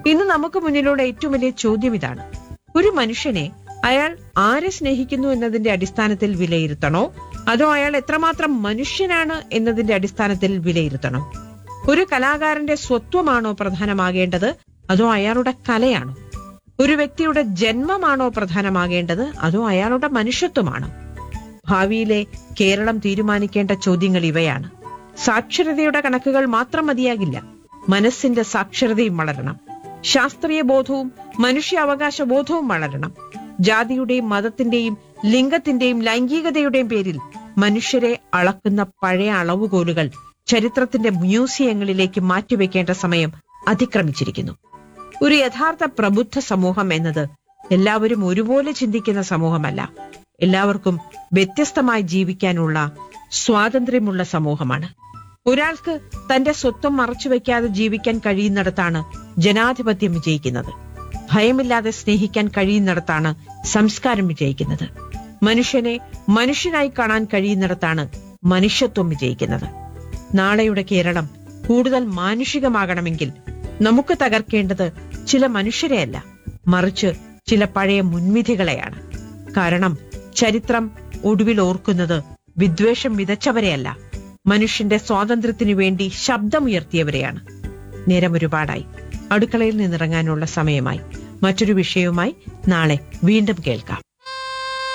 ഇന്ന് നമുക്ക് മുന്നിലുള്ള ഏറ്റവും വലിയ ചോദ്യം ഇതാണ് ഒരു മനുഷ്യനെ അയാൾ ആരെ സ്നേഹിക്കുന്നു എന്നതിന്റെ അടിസ്ഥാനത്തിൽ വിലയിരുത്തണോ അതോ അയാൾ എത്രമാത്രം മനുഷ്യനാണ് എന്നതിന്റെ അടിസ്ഥാനത്തിൽ വിലയിരുത്തണോ ഒരു കലാകാരന്റെ സ്വത്വമാണോ പ്രധാനമാകേണ്ടത് അതോ അയാളുടെ കലയാണോ ഒരു വ്യക്തിയുടെ ജന്മമാണോ പ്രധാനമാകേണ്ടത് അതോ അയാളുടെ മനുഷ്യത്വമാണോ ഭാവിയിലെ കേരളം തീരുമാനിക്കേണ്ട ചോദ്യങ്ങൾ ഇവയാണ് സാക്ഷരതയുടെ കണക്കുകൾ മാത്രം മതിയാകില്ല മനസ്സിന്റെ സാക്ഷരതയും വളരണം ശാസ്ത്രീയ ബോധവും മനുഷ്യാവകാശ ബോധവും വളരണം ജാതിയുടെയും മതത്തിന്റെയും ലിംഗത്തിന്റെയും ലൈംഗികതയുടെയും പേരിൽ മനുഷ്യരെ അളക്കുന്ന പഴയ അളവുകോലുകൾ ചരിത്രത്തിന്റെ മ്യൂസിയങ്ങളിലേക്ക് മാറ്റിവെക്കേണ്ട സമയം അതിക്രമിച്ചിരിക്കുന്നു ഒരു യഥാർത്ഥ പ്രബുദ്ധ സമൂഹം എന്നത് എല്ലാവരും ഒരുപോലെ ചിന്തിക്കുന്ന സമൂഹമല്ല എല്ലാവർക്കും വ്യത്യസ്തമായി ജീവിക്കാനുള്ള സ്വാതന്ത്ര്യമുള്ള സമൂഹമാണ് ഒരാൾക്ക് തന്റെ സ്വത്വം മറച്ചുവെക്കാതെ ജീവിക്കാൻ കഴിയുന്നിടത്താണ് ജനാധിപത്യം വിജയിക്കുന്നത് ഭയമില്ലാതെ സ്നേഹിക്കാൻ കഴിയുന്നിടത്താണ് സംസ്കാരം വിജയിക്കുന്നത് മനുഷ്യനെ മനുഷ്യനായി കാണാൻ കഴിയുന്നിടത്താണ് മനുഷ്യത്വം വിജയിക്കുന്നത് നാളെയുടെ കേരളം കൂടുതൽ മാനുഷികമാകണമെങ്കിൽ നമുക്ക് തകർക്കേണ്ടത് ചില മനുഷ്യരെയല്ല മറിച്ച് ചില പഴയ മുൻവിധികളെയാണ് കാരണം ചരിത്രം ഒടുവിൽ ഓർക്കുന്നത് വിദ്വേഷം വിതച്ചവരെയല്ല മനുഷ്യന്റെ സ്വാതന്ത്ര്യത്തിനു വേണ്ടി ശബ്ദമുയർത്തിയവരെയാണ് നേരം ഒരുപാടായി അടുക്കളയിൽ നിന്നിറങ്ങാനുള്ള സമയമായി മറ്റൊരു വിഷയവുമായി നാളെ വീണ്ടും കേൾക്കാം